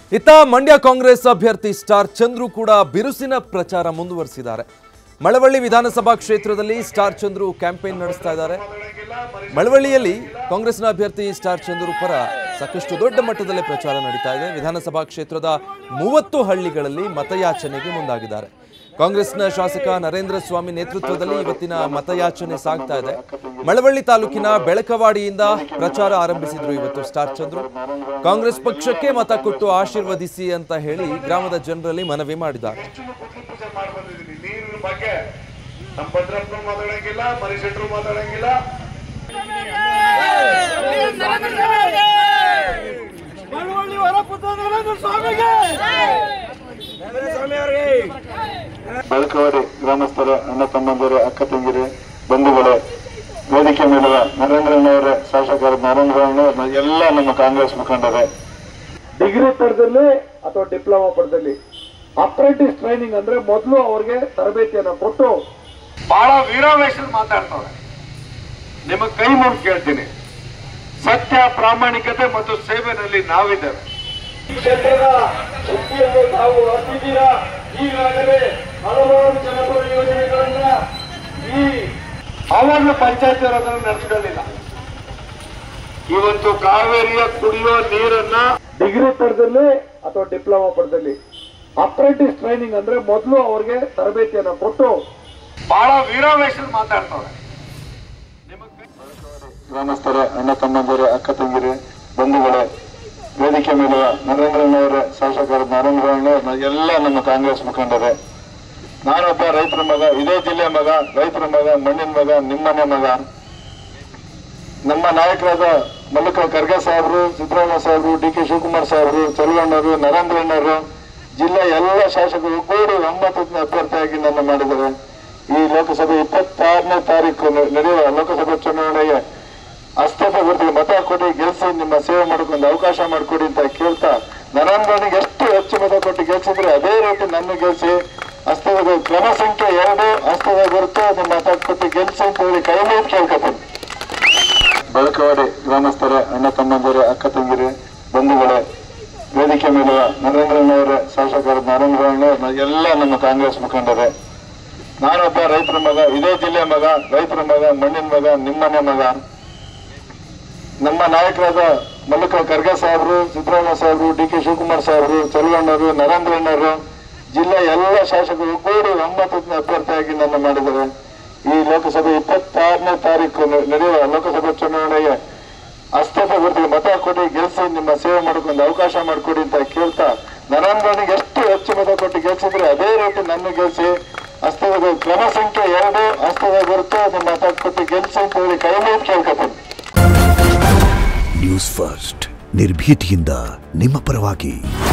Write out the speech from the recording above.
ಇತ್ತ ಮಂಡ್ಯ ಕಾಂಗ್ರೆಸ್ ಅಭ್ಯರ್ಥಿ ಸ್ಟಾರ್ ಚಂದ್ರು ಕೂಡ ಬಿರುಸಿನ ಪ್ರಚಾರ ಮುಂದುವರಿಸಿದ್ದಾರೆ ಮಳವಳ್ಳಿ ವಿಧಾನಸಭಾ ಕ್ಷೇತ್ರದಲ್ಲಿ ಸ್ಟಾರ್ ಚಂದ್ರು ಕ್ಯಾಂಪೇನ್ ನಡೆಸ್ತಾ ಇದ್ದಾರೆ ಮಳವಳ್ಳಿಯಲ್ಲಿ ಕಾಂಗ್ರೆಸ್ನ ಅಭ್ಯರ್ಥಿ ಸ್ಟಾರ್ ಚಂದ್ರು ಪರ ಸಾಕಷ್ಟು ದೊಡ್ಡ ಮಟ್ಟದಲ್ಲೇ ಪ್ರಚಾರ ನಡೀತಾ ಇದೆ ವಿಧಾನಸಭಾ ಕ್ಷೇತ್ರದ ಮೂವತ್ತು ಹಳ್ಳಿಗಳಲ್ಲಿ ಮತಯಾಚನೆಗೆ ಮುಂದಾಗಿದ್ದಾರೆ ಕಾಂಗ್ರೆಸ್ನ ಶಾಸಕ ನರೇಂದ್ರ ಸ್ವಾಮಿ ನೇತೃತ್ವದಲ್ಲಿ ಇವತ್ತಿನ ಮತಯಾಚನೆ ಸಾಗ್ತಾ ಇದೆ ಮಳವಳ್ಳಿ ತಾಲೂಕಿನ ಬೆಳಕವಾಡಿಯಿಂದ ಪ್ರಚಾರ ಆರಂಭಿಸಿದ್ರು ಇವತ್ತು ಸ್ಟಾರ್ ಚಂದ್ರು ಕಾಂಗ್ರೆಸ್ ಪಕ್ಷಕ್ಕೆ ಮತ ಕೊಟ್ಟು ಆಶೀರ್ವದಿಸಿ ಅಂತ ಹೇಳಿ ಗ್ರಾಮದ ಜನರಲ್ಲಿ ಮನವಿ ಮಾಡಿದ್ದಾರೆ ಪೂಜೆ ಮಾಡಿ ಬಂದಿದ್ದೀನಿ ನೀರಿನ ಬಗ್ಗೆ ನಮ್ಮ ಭದ್ರಪ್ಪನು ಮಾತಾಡಂಗಿಲ್ಲ ಮರಿಶೆಟ್ರು ಮಾತಾಡಂಗಿಲ್ಲ ಮಳವಳ್ಳಿ ಹೊರಪುತ್ರ ನರೇಂದ್ರ ಸ್ವಾಮಿಗೆ ಬೆಳಕವಾಡಿ ಗ್ರಾಮಸ್ಥರ ಅಣ್ಣ ತಮ್ಮಂದಿರು ಅಕ್ಕ ತಂಗಿರಿ ಬಂಧುಗಳೇ ವೇದಿಕೆ ಮೇಲಿರುವ ನರೇಂದ್ರಣ್ಣವರ ಶಾಸಕರು ನಾರಾಯಣರಣ್ಣ ಎಲ್ಲ ನಮ್ಮ ಕಾಂಗ್ರೆಸ್ ಮುಖಂಡರೇ ಡಿಗ್ರಿ ಪಡೆದಲ್ಲಿ ಅಥವಾ ಡಿಪ್ಲೊಮಾ ಪಡೆದಲ್ಲಿ ಅಪ್ರೆಂಟಿಸ್ ಟ್ರೈನಿಂಗ್ ಅಂದ್ರೆ ಮೊದಲು ಅವ್ರಿಗೆ ತರಬೇತಿಯನ್ನ ಕೊಟ್ಟು ಬಹಳ ವೀರಾವೇಶದಲ್ಲಿ ಮಾತಾಡ್ತಾರೆ ನಿಮಗೆ ಕೈ ಮುಗಿ ಕೇಳ್ತೀನಿ ಸತ್ಯ ಪ್ರಾಮಾಣಿಕತೆ ಮತ್ತು ಸೇವೆನಲ್ಲಿ ನಾವಿದ್ದೇವೆ ಕ್ಷೇತ್ರದ ಶಕ್ತಿಯನ್ನು ತಾವು ಅರ್ಪಿದ್ದೀರಾ ಈಗಾಗಲೇ ಹಲವಾರು ಜನಪರ ಯೋಜನೆಗಳನ್ನ ಈ ಆವಾಗಲೂ ಪಂಚಾಯತ್ ಅದನ್ನು ನಡೆಸ್ಕೊಳ್ಳಿಲ್ಲ ಇವತ್ತು ಕಾವೇರಿಯ ಕುಡಿಯುವ ನೀರನ್ನ ಡಿಗ್ರಿ ಪಡೆದಲ್ಲಿ ಅಥವಾ ಡಿಪ್ಲೊಮಾ ಪಡೆದಲ್ಲಿ ಅಪ್ರೆಂಟಿಸ್ ಟ್ರೈನಿಂಗ್ ಅಂದ್ರೆ ಮೊದಲು ಅವ್ರಿಗೆ ತರಬೇತಿಯನ್ನ ಕೊಟ್ಟು ಬಹಳ ವೀರಾವೇಶದಲ್ಲಿ ಮಾತಾಡ್ತಾರೆ ಗ್ರಾಮಸ್ಥರ ಅಣ್ಣ ತಮ್ಮಂದಿರು ಅಕ್ಕ ತಂಗಿರಿ ಬಂಧುಗಳೇ ವೇದಿಕೆ ಮೇಲಿರುವ ನರೇಂದ್ರಣ್ಣವರ ಶಾಸಕರು ನಾರಾಯಣರಣ್ಣ ಎಲ್ಲ ನಮ್ಮ ಕಾಂಗ್ರೆಸ್ ಮುಖಂಡರೇ ನಾನೊಬ್ಬ ರೈತರ ಮಗ ಇದೇ ಜಿಲ್ಲೆ ಮಗ ರೈತರ ಮಗ ಮಣ್ಣಿನ ಮಗ ನಿಮ್ಮನೆ ಮಗ ನಮ್ಮ ನಾಯಕರಾದ ಮಲ್ಲಿಕ ಖರ್ಗೆ ಸಾಹೇಬರು ಸಿದ್ದರಾಮಯ್ಯ ಸಾಹೇಬರು ಡಿ ಕೆ ಶಿವಕುಮಾರ್ ಸಾಹೇಬರು ಚಲುವಣ್ಣರು ನರೇಂದ್ರಣ್ಣರು ಜಿಲ್ಲೆ ಎಲ್ಲ ಶಾಸಕರು ಕೂಡಿ ಒಂಬತ್ತನೇ ಅಭ್ಯರ್ಥಿಯಾಗಿ ನನ್ನ ಮಾಡಿದ್ದಾರೆ ಈ ಲೋಕಸಭೆ ಇಪ್ಪತ್ತಾರನೇ ತಾರೀಕು ನ- ನಡೆಯುವ ಲೋಕಸಭೆ ಚುನಾವಣೆಗೆ ಅಸ್ತಪ ಗುರುತಿಗೆ ಮತ ಕೊಡಿ ಗೆಲ್ಸಿ ನಿಮ್ಮ ಸೇವೆ ಮಾಡ್ಕೊಂಡು ಅವಕಾಶ ಮಾಡಿಕೊಡಿ ಅಂತ ಕೇಳ್ತಾ ನರೇಂದ್ರನಿಗೆ ಎಷ್ಟು ಹೆಚ್ಚು ಮತ ಕೊಟ್ಟು ಗೆಲ್ಸಿದ್ರೆ ಅದೇ ರೀತಿ ನನ್ನ ಗೆಲ್ಸಿ ಹಸ್ತದ ಗು- ಕ್ರಮ ಸಂಖ್ಯೆ ಎರಡು ಹಸ್ತದ ಗುರುತು ನಿಮ್ಮ ಮತ ಕೊಟ್ಟು ಗೆಲ್ಸಿ ಅಂತ ಹೇಳಿ ಕೈ ಮುಗಿದು ಕೇಳ್ಕೊತೀನಿ ಬೆಳಕವಾಡಿ ಗ್ರಾಮಸ್ಥರ ಅಣ್ಣ ತಮ್ಮಂದಿರು ಅಕ್ಕ ತಂಗಿರಿ ಬಂಧುಗಳೇ ವೇದಿಕೆ ಮೇಲಿರುವ ನರೇಂದ್ರಣ್ಣವರ ಶಾಸಕರು ನಾರಾಯಣರಣ್ಣ ಎಲ್ಲ ನಮ್ಮ ಕಾಂಗ್ರೆಸ್ ಮುಖಂಡರೇ ನಾನೊಬ್ಬ ರೈತರ ಮಗ ಇದೇ ಜಿಲ್ಲೆ ಮಗ ರೈತರ ಮಗ ಮಣ್ಣಿನ ಮಗ ನಿಮ್ಮನೆ ಮಗ ನಮ್ಮ ನಾಯಕರಾದ ಮಲ್ಲಿಕ ಖರ್ಗೆ ಸಾಹೇಬರು ಸಿದ್ದರಾಮಯ್ಯ ಸಾಹೇಬರು ಡಿ ಕೆ ಶಿವಕುಮಾರ್ ಸಾಹೇಬರು ಚಲುವಣ್ಣರು ನರೇಂದ್ರಣ್ಣರು ಜಿಲ್ಲೆ ಎಲ್ಲ ಶಾಸಕರು ಕೂಡಿ ಒಂಬತ್ತನೇ ಅಭ್ಯರ್ಥಿಯಾಗಿ ನನ್ನ ಮಾಡಿದ್ದಾರೆ ಈ ಲೋಕಸಭೆ ಇಪ್ಪತ್ತಾರನೇ ತಾರೀಕು ನ- ನಡೆಯುವ ಲೋಕಸಭೆ ಚುನಾವಣೆಗೆ ಅಸ್ತಪ ಗುರುತಿಗೆ ಮತ ಕೊಡಿ ಗೆಲ್ಸಿ ನಿಮ್ಮ ಸೇವೆ ಮಾಡ್ಕೊಂಡು ಅವಕಾಶ ಮಾಡಿಕೊಡಿ ಅಂತ ಕೇಳ್ತಾ ನರೇಂದ್ರನಿಗೆ ಎಷ್ಟು ಹೆಚ್ಚು ಮತ ಕೊಟ್ಟು ಗೆಲ್ಸಿದ್ರೆ ಅದೇ ರೀತಿ ನನ್ನ ಗೆಲ್ಸಿ ಹಸ್ತದ ಗು- ಕ್ರಮ ಸಂಖ್ಯೆ ಎರಡು ಹಸ್ತದ ಗುರುತು ನಿಮ್ಮ ಮತ ಕೊಟ್ಟು ಗೆಲ್ಸಿ ಅಂತ ಹೇಳಿ ಕೈ ಮುಗಿದು ಕೇಳ್ಕೊತೀನಿ ನ್ಯೂಸ್ ಫಸ್ಟ್ ನಿರ್ಭೀತಿಯಿಂದ ನಿಮ್ಮ ಪರವಾಗಿ